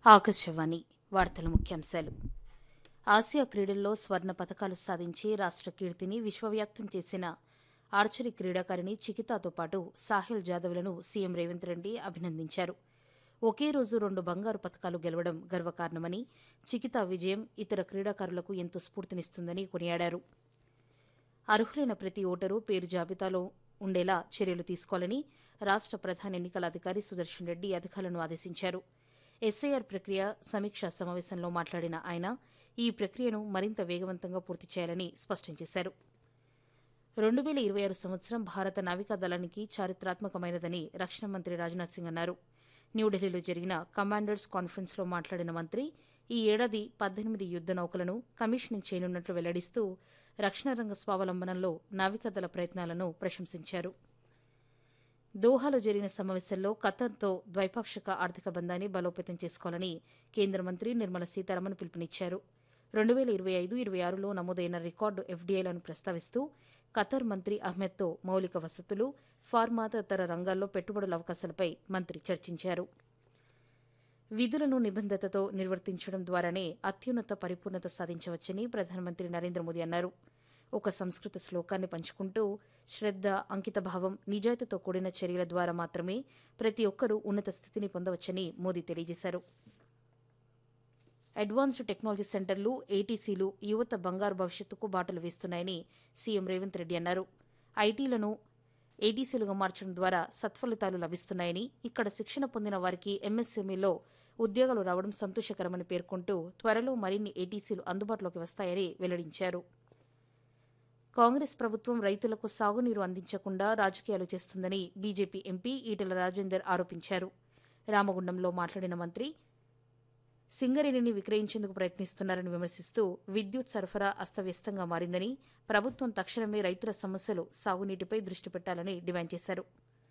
ఆకాశవాణి వార్తల ముఖ్యాంశాలు ఆసియా క్రీడల్లో స్వర్ణ పతకాలు సాధించి రాష్ట్ర కీర్తిని విశ్వవ్యాప్తం చేసిన ఆర్చరీ క్రీడాకారిణి చికితాతో పాటు సాహిల్ జాదవ్లను సీఎం రేవంత్ రెడ్డి అభినందించారు ఒకే రోజు రెండు బంగారు పతకాలు గెలవడం గర్వకారణమని చికితా విజయం ఇతర క్రీడాకారులకు ఎంతో స్ఫూర్తినిస్తుందని కొనియాడారు అర్హులైన ప్రతి ఓటరు పేరు జాబితాలో ఉండేలా చర్యలు తీసుకోవాలని రాష్ట్ర ప్రధాన ఎన్నికల అధికారి సుదర్శన్ రెడ్డి అధికారులను ఆదేశించారు ఎస్ఐఆర్ ప్రక్రియ సమీక్షా సమావేశంలో మాట్లాడిన ఆయన ఈ ప్రక్రియను మరింత వేగవంతంగా పూర్తి చేయాలని స్పష్టం చేశారు రెండు వేల ఇరవై ఆరు సంవత్సరం భారత నావికా దళానికి చారిత్రాత్మకమైనదని రక్షణ మంత్రి రాజ్నాథ్ సింగ్ అన్నారు న్యూఢిల్లీలో జరిగిన కమాండర్స్ కాన్ఫరెన్స్లో మాట్లాడిన మంత్రి ఈ ఏడాది పద్దెనిమిది యుద్ద నౌకలను కమిషనింగ్ చేయనున్నట్లు వెల్లడిస్తూ రక్షణ రంగ స్వావలంబనంలో నావికాదళ ప్రయత్నాలను ప్రశంసించారు దోహాలో జరిగిన సమావేశంలో ఖతర్తో ద్వైపాక్షిక ఆర్థిక బంధాన్ని బలోపేతం చేసుకోవాలని కేంద్ర మంత్రి నిర్మలా సీతారామన్ పిలుపునిచ్చారు రెండు వేల ఇరవై ఐదు ఇరవై ఆరులో నమోదైన రికార్డు ఎఫ్డీఐలను ప్రస్తావిస్తూ ఖతర్ మంత్రి అహ్మద్తో మౌలిక వసతులు ఫార్మా తదితర రంగాల్లో పెట్టుబడుల అవకాశాలపై మంత్రి చర్చించారు విధులను నిబంధతతో నిర్వర్తించడం ద్వారానే అత్యున్నత పరిపూర్ణత సాధించవచ్చని ప్రధానమంత్రి నరేంద్ర మోదీ అన్నారు ఒక సంస్కృత శ్లోకాన్ని పంచుకుంటూ శ్రద్ధ అంకితభావం నిజాయితీతో కూడిన చర్యల ద్వారా మాత్రమే ప్రతి ఒక్కరూ ఉన్నత స్థితిని పొందవచ్చని మోదీ తెలియజేశారు అడ్వాన్స్డ్ టెక్నాలజీ సెంటర్లు ఏటీసీలు యువత బంగారు భవిష్యత్తుకు బాటలు వేస్తున్నాయని సీఎం రేవంత్ రెడ్డి అన్నారు ఐటీలను ఏటీసీలుగా మార్చడం ద్వారా సత్ఫలితాలు లభిస్తున్నాయని ఇక్కడ శిక్షణ పొందిన వారికి ఎంఎస్ఎంఈలో ఉద్యోగాలు రావడం సంతోషకరమని పేర్కొంటూ త్వరలో మరిన్ని ఏటీసీలు అందుబాటులోకి వస్తాయని వెల్లడించారు కాంగ్రెస్ ప్రభుత్వం రైతులకు సాగునీరు అందించకుండా రాజకీయాలు చేస్తుందని బీజేపీ ఎంపీ ఈటెల రాజేందర్ ఆరోపించారు రామగుండంలో మాట్లాడిన మంత్రి సింగరేణిని విక్రయించేందుకు ప్రయత్నిస్తున్నారని విమర్శిస్తూ విద్యుత్ సరఫరా అస్తవ్యస్తంగా మారిందని ప్రభుత్వం తక్షణమే రైతుల సమస్యలు సాగునీటిపై దృష్టి పెట్టాలని డిమాండ్ చేశారు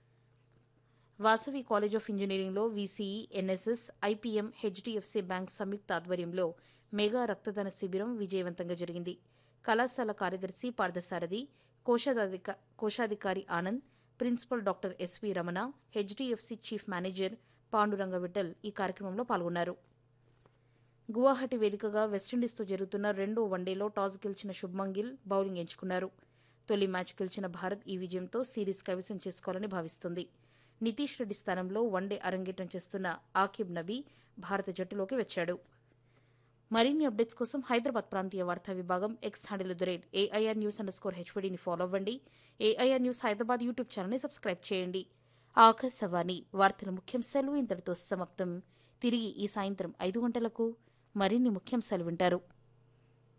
వాసవి కాలేజ్ ఆఫ్ ఇంజనీరింగ్లో VCE NSS IPM HDFC bank సంయుక్త ఆధ్వర్యంలో మెగా రక్తదాన శిబిరం విజయవంతంగా జరిగింది కళాశాల కార్యదర్శి పార్థసారథి కోశాధిక కోశాధికారి Anand principal doctor SV Ramana HDFC chief manager Panduranga Vittal ఈ కార్యక్రమంలో పాల్గొన్నారు గువాహటి వేదికగా వెస్టిండీస్తో జరుగుతున్న రెండో వన్డేలో టాస్ గెలిచిన శుభ్మన్ గిల్ బౌలింగ్ ఎంచుకున్నారు తొలి మ్యాచ్ గెలిచిన భారత్ ఈ విజయంతో సిరీస్ కైవసం చేసుకోవాలని భావిస్తుంది నితీష్ రెడ్డి స్థానంలో వన్డే అరంగేట్రం చేస్తున్న ఆకిబ్ నబీ భారత జట్టులోకి వచ్చాడు మరిన్ని అప్డేట్స్ కోసం హైదరాబాద్ ప్రాంతీయ వార్తా విభాగం X handle the rate AIR news under score హెచ్వడిని ఫాలో అవ్వండి ఏఐఆర్ న్యూస్ హైదరాబాద్ యూట్యూబ్ ఛానల్ని సబ్స్క్రైబ్ చేయండి ఆకాశవాణి వార్తల ముఖ్యాంశాలు ఇంతటితో సమాప్తం తిరిగి ఈ సాయంత్రం ఐదు గంటలకు మరిన్ని ముఖ్యాంశాలు వింటారు